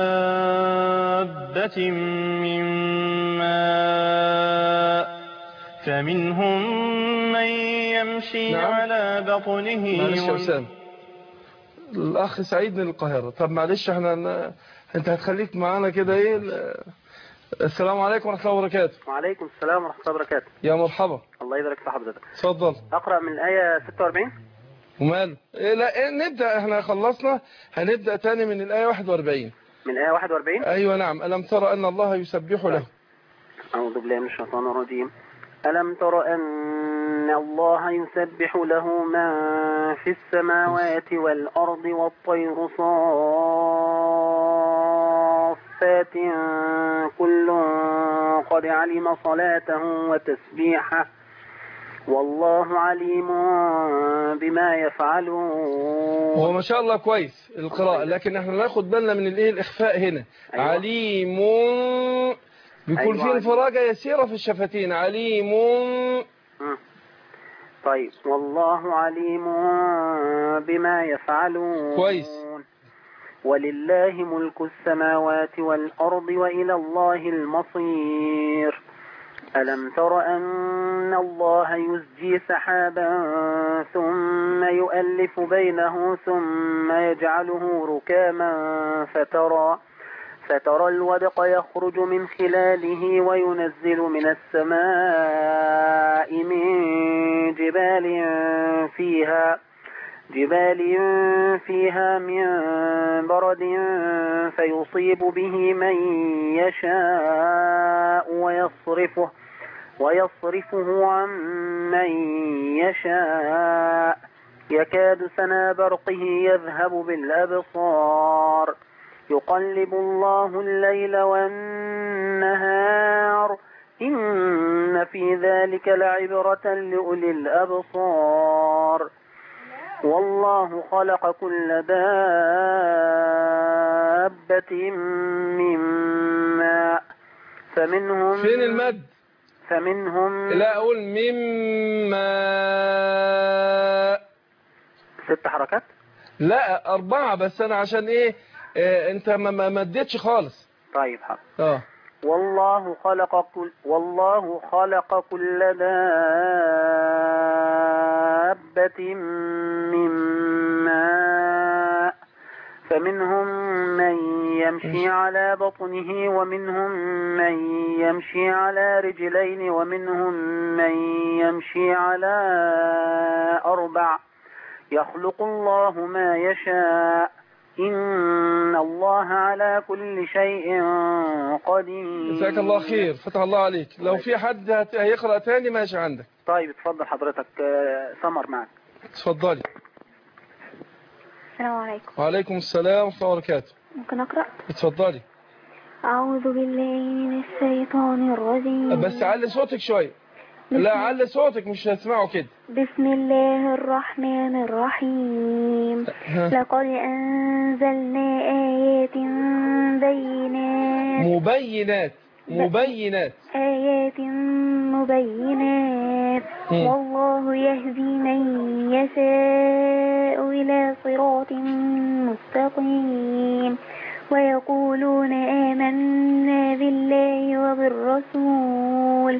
Speaker 4: دابة من ماء فمنهم من يمشي
Speaker 1: نعم.
Speaker 4: على بطنه
Speaker 1: معلش يا
Speaker 4: ومن-
Speaker 1: أسامة الأخ سعيد من القاهرة طب معلش احنا أنت هتخليك معانا كده إيه ال- السلام عليكم ورحمة الله وبركاته
Speaker 7: وعليكم السلام ورحمة الله وبركاته
Speaker 1: يا مرحبا
Speaker 7: الله يبارك في حضرتك
Speaker 1: اتفضل
Speaker 7: أقرأ من الآية 46
Speaker 1: وماله إيه لا إيه نبدأ احنا خلصنا هنبدأ تاني من الآية 41
Speaker 7: من الآية 41
Speaker 1: أيوة نعم ألم ترى أن الله يسبح له
Speaker 7: أعوذ بالله من الشيطان الرجيم ألم تر أن الله يسبح له من في السماوات والأرض والطير صافات كل قد علم صلاته وتسبيحه والله عليم بما يفعلون
Speaker 1: هو ما شاء الله كويس القراءة لكن احنا ناخد بالنا من الايه الإخفاء هنا
Speaker 7: أيوة.
Speaker 1: عليم بيكون
Speaker 7: أيوة
Speaker 1: في
Speaker 7: عليم.
Speaker 1: انفراجة يسيرة في الشفتين عليم
Speaker 7: مم. طيب والله عليم بما يفعلون
Speaker 1: كويس.
Speaker 7: ولله ملك السماوات والأرض وإلى الله المصير ألم تر أن الله يزجي سحابا ثم يؤلف بينه ثم يجعله ركاما فترى فترى الودق يخرج من خلاله وينزل من السماء من جبال فيها جبال فيها من برد فيصيب به من يشاء ويصرفه ويصرفه عن من يشاء يكاد سنا برقه يذهب بالأبصار يقلب الله الليل والنهار إن في ذلك لعبرة لأولي الأبصار والله خلق كل دابة من ماء فمنهم
Speaker 1: فين المد
Speaker 7: فمنهم
Speaker 1: لا أقول مما
Speaker 7: ست حركات
Speaker 1: لا أربعة بس أنا عشان إيه آه أنت ما ما مديتش خالص
Speaker 7: طيب حاضر
Speaker 1: اه
Speaker 7: والله خلق كل والله خلق كل دابة من ماء فمنهم من يمشي على بطنه ومنهم من يمشي على رجلين ومنهم من يمشي على أربع يخلق الله ما يشاء إن الله على كل شيء قدير
Speaker 1: جزاك الله خير فتح الله عليك لو في حد هت- هيقرأ تاني ماشي عندك
Speaker 7: طيب اتفضل حضرتك آه، سمر معك
Speaker 1: اتفضلي
Speaker 3: السلام عليكم
Speaker 1: وعليكم السلام ورحمة الله وبركاته
Speaker 3: ممكن أقرأ
Speaker 1: اتفضلي
Speaker 3: أعوذ بالله من الشيطان الرجيم
Speaker 1: بس علي صوتك شوية لا علي صوتك مش هسمعه كده
Speaker 3: بسم الله الرحمن الرحيم
Speaker 1: ها.
Speaker 3: لقد أنزلنا آيات بينات
Speaker 1: مبينات مبينات
Speaker 3: آيات مبينات
Speaker 1: مم.
Speaker 3: والله يهدي من يشاء إلى صراط مستقيم ويقولون آمنا بالله وبالرسول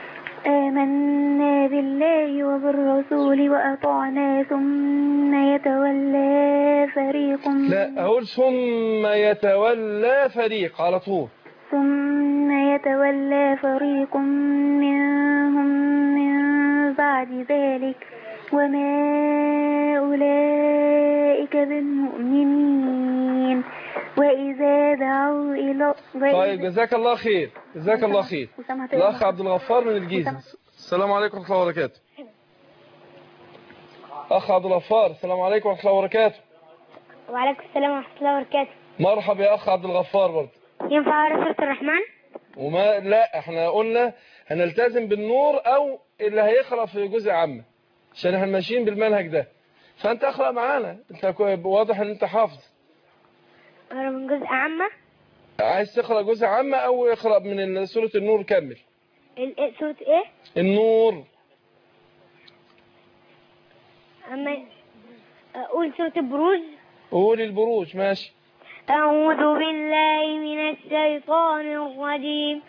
Speaker 3: آمنا بالله وبالرسول وأطعنا ثم يتولى فريق
Speaker 1: لا أقول ثم يتولى فريق على طول
Speaker 3: ثم يتولى فريق منهم من بعد ذلك وما أولئك بالمؤمنين وإذا دعوا إلى
Speaker 1: طيب جزاك الله خير جزاك الله خير
Speaker 3: وسمعت
Speaker 1: الأخ عبد الغفار من الجيزة السلام عليكم ورحمة الله وبركاته أخ عبد الغفار السلام عليكم ورحمة الله وبركاته
Speaker 3: وعليكم السلام ورحمة الله وبركاته
Speaker 1: مرحبا يا أخ عبد الغفار برضه
Speaker 3: ينفع أقرأ سورة الرحمن؟
Speaker 1: وما لا احنا قلنا هنلتزم بالنور او اللي هيقرا في جزء عامه عشان احنا ماشيين بالمنهج ده فانت اقرا معانا انت كو- واضح ان انت حافظ
Speaker 3: أقرأ من جزء عامة
Speaker 1: عايز تقرا جزء عامه او اقرا من سوره النور كمل
Speaker 3: ال- إيه- سورة إيه؟
Speaker 1: النور
Speaker 3: أما أقول سورة البروج
Speaker 1: قول البروج ماشي
Speaker 3: أعوذ بالله من الشيطان الرجيم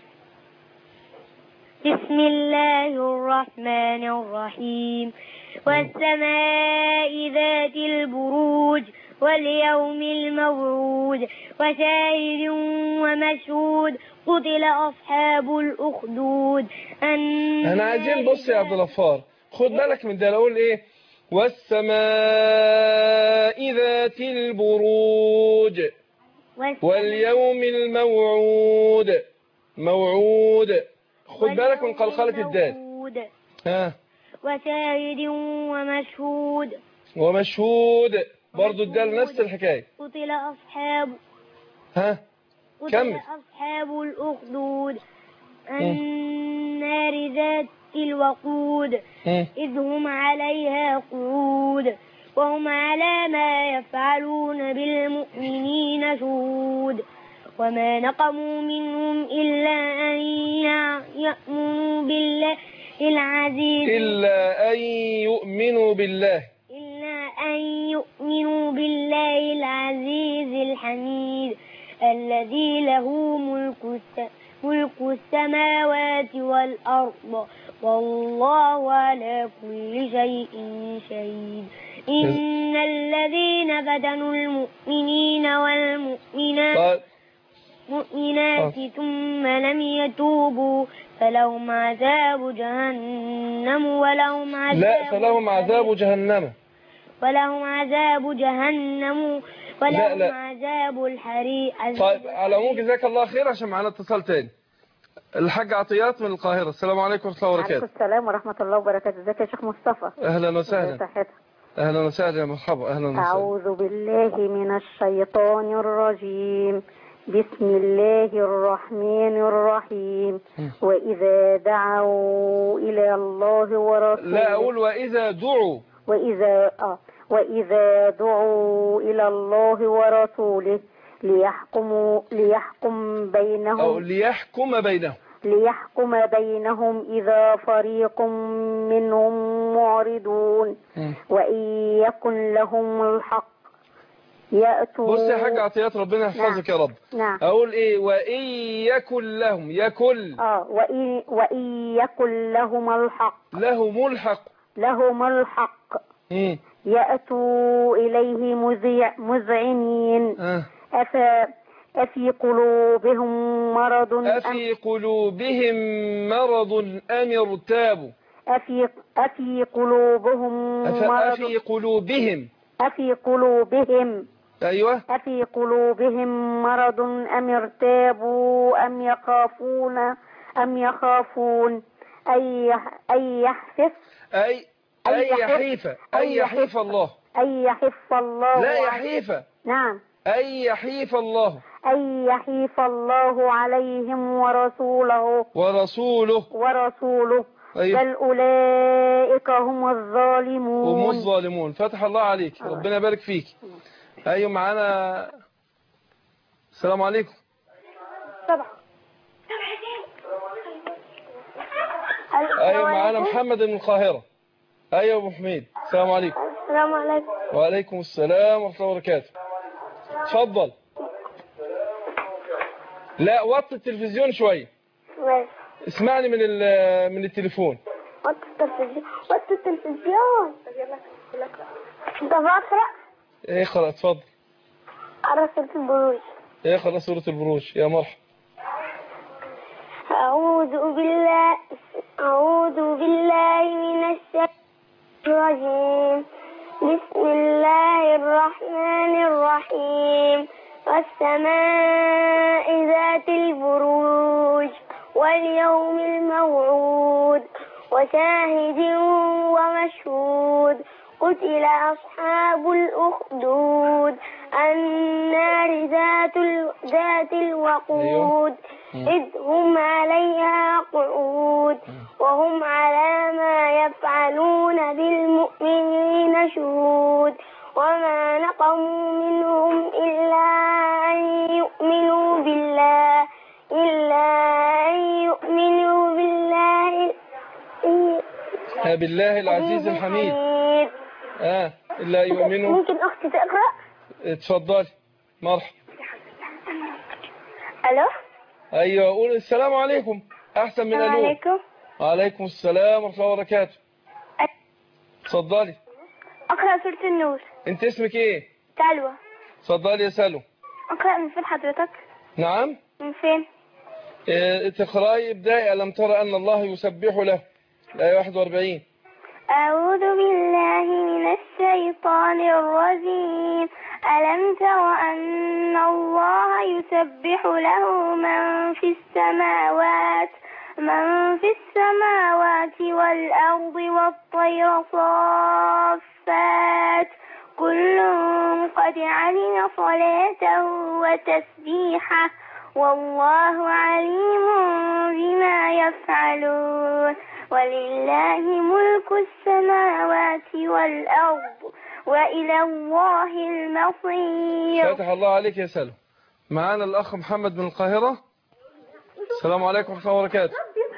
Speaker 3: بسم الله الرحمن الرحيم والسماء ذات البروج واليوم الموعود وشاهد ومشهود قتل أصحاب الأخدود النار
Speaker 1: احنا عايزين بص يا عبد الغفار خد بالك من ده أنا اقول ايه والسماء ذات البروج واليوم الموعود موعود خد بالك من قلقلة الدال
Speaker 3: الموعود
Speaker 1: ها
Speaker 3: وشاهد ومشهود
Speaker 1: ومشهود برضو الدال نفس الحكاية
Speaker 3: قتل أصحاب
Speaker 1: ها
Speaker 3: قتل
Speaker 1: كمل.
Speaker 3: أصحاب الأخدود النار ذات الوقود
Speaker 1: مم.
Speaker 3: إذ هم عليها قعود وهم على ما يفعلون بالمؤمنين شهود وما نقموا منهم إلا أن يع- يأمنوا بالله العزيز
Speaker 1: إلا أن يؤمنوا بالله
Speaker 3: إلا أن يؤمنوا بالله العزيز الحميد الذي له ملك الس- ملك السماوات والأرض والله على كل شيء شهيد إن الذين بدنوا المؤمنين والمؤمنات
Speaker 1: طيب
Speaker 3: مؤمنات ثم لم يتوبوا فلهم عذاب جهنم ولهم عذاب
Speaker 1: لا فلهم عذاب جهنم
Speaker 3: ولهم عذاب جهنم ولهم
Speaker 1: لا، لا.
Speaker 3: عذاب الحريق
Speaker 1: طيب على العموم جزاك الله خير عشان معانا اتصال تاني الحاج عطيات من القاهرة السلام عليكم ورحمة الله
Speaker 5: عليكم
Speaker 1: وبركاته
Speaker 5: السلام ورحمة الله وبركاته ازيك يا شيخ مصطفى
Speaker 1: أهلا وسهلا
Speaker 5: صحتك
Speaker 1: أهلا وسهلا يا مرحبا أهلا وسهلا
Speaker 5: أعوذ بالله من الشيطان الرجيم بسم الله الرحمن الرحيم وإذا دعوا إلى الله ورسوله
Speaker 1: لا أقول وإذا دعوا
Speaker 5: وإذا آه وإذا دعوا إلى الله ورسوله ليحكموا ليحكم
Speaker 1: أو
Speaker 5: بينهم
Speaker 1: ليحكم بينهم
Speaker 5: ليحكم بينهم إذا فريق منهم معرضون
Speaker 1: مم.
Speaker 5: وإن يكن لهم الحق يأتوا
Speaker 1: بص يا حاج عطيات ربنا يحفظك يا رب
Speaker 5: نعم
Speaker 1: أقول إيه وإن يكن لهم يكن
Speaker 5: آه وإن, وإن يكن لهم الحق
Speaker 1: له ملحق
Speaker 5: لهم الحق
Speaker 1: مم.
Speaker 5: يأتوا إليه مذيع مذعنين
Speaker 1: آه.
Speaker 5: أفا أفي قلوبهم مرض أم
Speaker 1: أفي قلوبهم مرض أم ارتابوا
Speaker 5: أفي أفي قلوبهم
Speaker 1: أف-
Speaker 5: مرض
Speaker 1: أفي قلوبهم
Speaker 5: أفي قلوبهم
Speaker 1: أيوة
Speaker 5: أفي قلوبهم مرض أم ارتابوا أم يخافون أم يخافون أي يح- أي يحفظ
Speaker 1: أي
Speaker 5: أي
Speaker 1: أي
Speaker 5: يحف-
Speaker 1: يحيف أي
Speaker 5: أي
Speaker 1: يحيف
Speaker 5: يحف-
Speaker 1: الله
Speaker 5: أي يحف الله
Speaker 1: لا
Speaker 5: على-
Speaker 1: يحيف
Speaker 5: نعم
Speaker 1: أي يحيف الله
Speaker 5: أي يحيف الله عليهم ورسوله
Speaker 1: ورسوله
Speaker 5: ورسوله
Speaker 1: أيوة
Speaker 5: بل أولئك هم
Speaker 1: هم
Speaker 5: الظالمون
Speaker 1: الظالمون فتح الله عليك ربنا يبارك فيك أيوة معانا السلام عليكم
Speaker 3: طبعا
Speaker 1: أيوة معانا محمد من القاهرة أيوة أبو حميد السلام عليكم
Speaker 3: السلام عليكم
Speaker 1: وعليكم السلام ورحمة الله وبركاته اتفضل لا وطي التلفزيون شوية
Speaker 3: ماشي
Speaker 1: اسمعني من ال- من التليفون
Speaker 3: وطي التلفزيون وطي التلفزيون انت بقرا
Speaker 1: اقرأ اتفضل
Speaker 3: على سورة البروج
Speaker 1: اقرأ سورة البروج يا مرحبا
Speaker 3: أعوذ بالله أعوذ بالله من الشيطان الرجيم بسم الله الرحمن الرحيم والسماء ذات البروج واليوم الموعود وشاهد ومشهود قتل أصحاب الأخدود النار ذات ال... ذات الوقود إذ هم عليها قعود وهم على ما يفعلون بالمؤمنين شهود وما نقموا منهم إلا أن يؤمنوا بالله إلا أن يؤمنوا بالله
Speaker 1: آه بالله العزيز الحميد اه إلا يؤمنوا
Speaker 3: ممكن أختي تقرأ؟
Speaker 1: اتفضلي مرحبا
Speaker 3: ألو
Speaker 1: ايوه قول السلام عليكم احسن من
Speaker 3: السلام
Speaker 1: الو
Speaker 3: عليكم
Speaker 1: وعليكم السلام ورحمه الله وبركاته اتفضلي
Speaker 3: أقرأ سورة النور
Speaker 1: انت اسمك ايه
Speaker 3: سلوى
Speaker 1: اتفضلي يا سلو
Speaker 3: أقرأ من فين حضرتك؟
Speaker 1: نعم
Speaker 3: من فين؟
Speaker 1: اه تقراي ابداي الم ترى ان الله يسبح له الايه 41
Speaker 3: أعوذ بالله من الشيطان الرجيم ألم تر أن الله يسبح له من في السماوات من في السماوات والأرض والطير صافات كل قد علم صلاته وتسبيحه والله عليم بما يفعلون ولله ملك السماوات والأرض وإلى الله المصير
Speaker 1: فتح الله عليك يا سلو معانا الأخ محمد من القاهرة السلام عليكم ورحمة الله وبركاته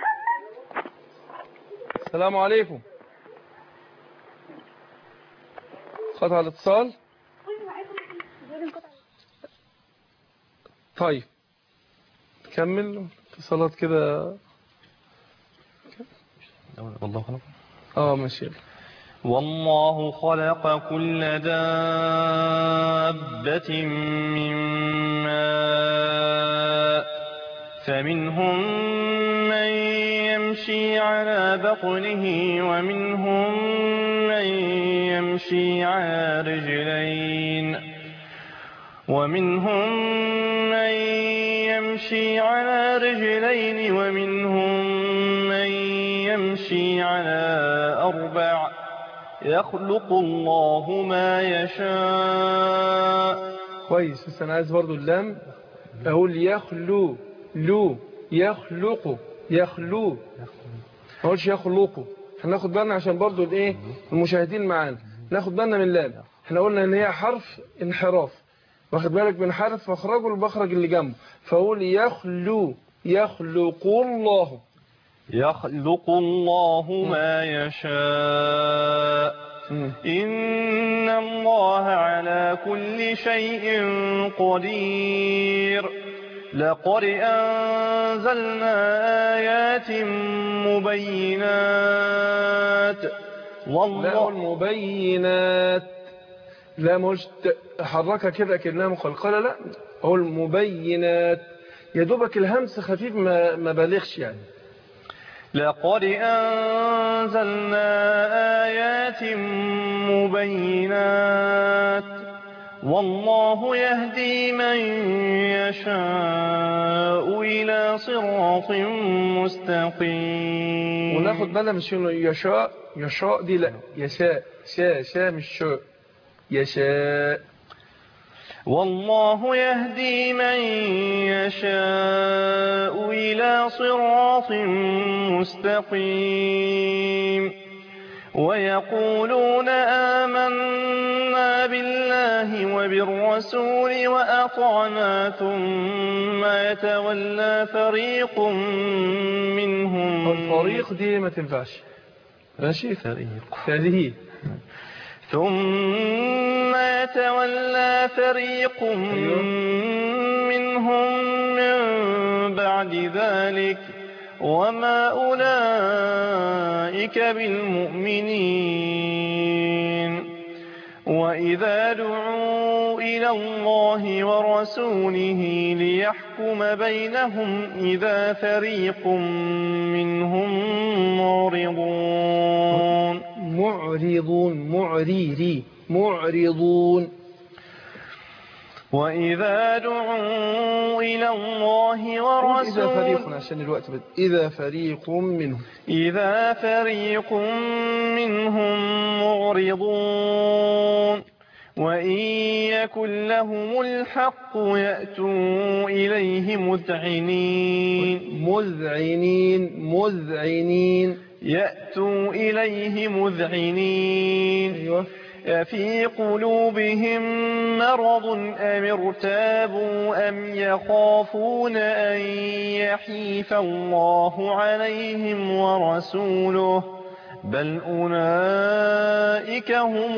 Speaker 1: السلام عليكم قطع الاتصال طيب كمل اتصالات كده
Speaker 4: والله خلق
Speaker 1: اه ماشي
Speaker 4: والله خلق كل دابة من ماء فمنهم من يمشي على بطنه ومنهم من يمشي على رجلين ومنهم من يمشي على رجلين ومنهم من يمشي على أربع يخلق الله ما يشاء
Speaker 1: كويس بس انا عايز برضو اللام اقول يخلو لو يخلق يخلو ما اقولش يخلقه هناخد بالنا عشان برضو الايه المشاهدين معانا ناخد بالنا من اللام احنا قلنا ان هي حرف انحراف واخد بالك من حرف مخرجه المخرج اللي جنبه فاقول يخلو يخلق الله
Speaker 4: يخلق الله ما يشاء
Speaker 1: مم.
Speaker 4: إن الله على كل شيء قدير لقد أنزلنا آيات مبينات
Speaker 1: لا
Speaker 4: والله
Speaker 1: المبينات لا مش حركها كده كأنها مقلقلة لا أقول مبينات يا دوبك الهمس خفيف ما, ما بالغش يعني
Speaker 4: لقد أنزلنا آيات مبينات والله يهدي من يشاء إلى صراط مستقيم
Speaker 1: وناخد بالنا مش انه يشاء يشاء دي لا يشاء شاء شاء مش شاء يشاء
Speaker 4: والله يهدي من يشاء إلى صراط مستقيم ويقولون آمنا بالله وبالرسول وأطعنا ثم يتولى فريق منهم
Speaker 1: الفريق دي ما تنفعش ماشي
Speaker 4: فريق
Speaker 1: هذه
Speaker 4: ثم يتولى فريق
Speaker 1: أيوة.
Speaker 4: منهم من بعد ذلك وما أولئك بالمؤمنين وإذا دعوا إلى الله ورسوله ليحكم بينهم إذا فريق منهم معرضون
Speaker 1: معرضون معريري معرضون
Speaker 4: وإذا دعوا إلى الله
Speaker 1: قول إذا فريق
Speaker 4: ورسوله
Speaker 1: عشان الوقت بد إذا فريق منهم
Speaker 4: إذا فريق منهم معرضون وإن يكن لهم الحق يأتوا إليه مذعنين
Speaker 1: مذعنين مذعنين
Speaker 4: يأتوا إليه مذعنين
Speaker 1: أيوة
Speaker 4: أفي قلوبهم مرض أم ارتابوا أم يخافون أن يحيف الله عليهم ورسوله بل أولئك هم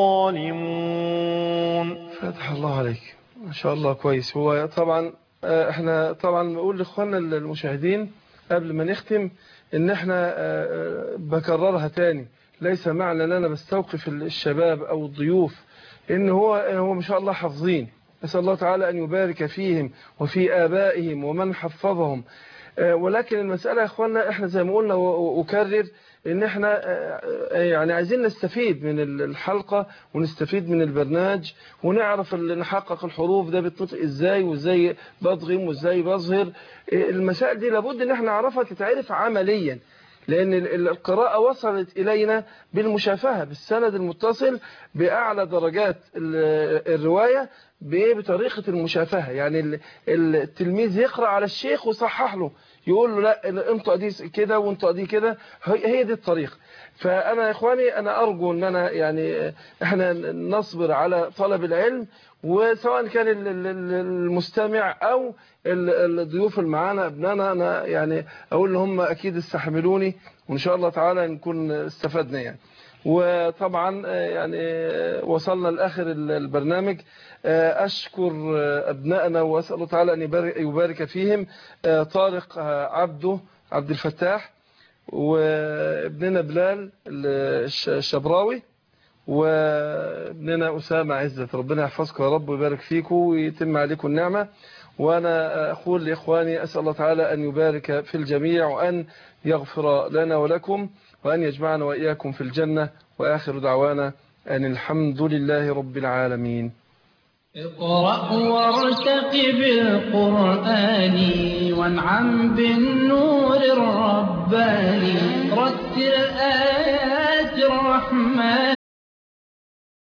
Speaker 4: الظالمون
Speaker 1: فتح الله عليك ما شاء الله كويس هو طبعا آه، احنا طبعا بقول لاخواننا المشاهدين قبل ما نختم ان احنا آه، آه، بكررها تاني ليس معنى ان انا بستوقف الشباب او الضيوف ان هو هو ما شاء الله حافظين نسال الله تعالى ان يبارك فيهم وفي ابائهم ومن حفظهم آه، ولكن المسألة يا اخوانا احنا زي ما قلنا و- واكرر ان احنا آه، آه، يعني عايزين نستفيد من الحلقة ونستفيد من البرنامج ونعرف ال- نحقق الحروف ده بتنطق ازاي وازاي بضغم وازاي بظهر آه، المسائل دي لابد ان احنا نعرفها تتعرف عمليا لأن ال- ال- القراءة وصلت إلينا بالمشافهة بالسند المتصل بأعلى درجات ال- الرواية بإيه؟ بطريقة المشافهة يعني ال- ال- التلميذ يقرأ على الشيخ ويصحح له يقول له لا انطق دي كده وانطق دي كده هي هي دي الطريقة فأنا يا إخواني أنا أرجو أن أنا يعني إحنا نصبر على طلب العلم وسواء كان ال- ال- ال- المستمع أو ال- الضيوف اللي معانا ابنائنا أنا يعني أقول لهم أكيد استحملوني وإن شاء الله تعالى نكون استفدنا يعني وطبعا آه، يعني آه، وصلنا لآخر ال- البرنامج آه، أشكر آه، أبنائنا وأسأل الله تعالى أن يبارك- يبارك فيهم آه، طارق آه، عبده عبد الفتاح وابننا بلال الش- الشبراوي وابننا أسامة عزت ربنا يحفظكم يا رب ويبارك فيكم ويتم عليكم النعمة وأنا أقول لإخواني أسأل الله تعالى أن يبارك في الجميع وأن يغفر لنا ولكم وأن يجمعنا وإياكم في الجنة وآخر دعوانا أن الحمد لله رب العالمين
Speaker 8: اقرأ وارتقب القرآن وانعم بالنور الرباني رتل آيات الرحمن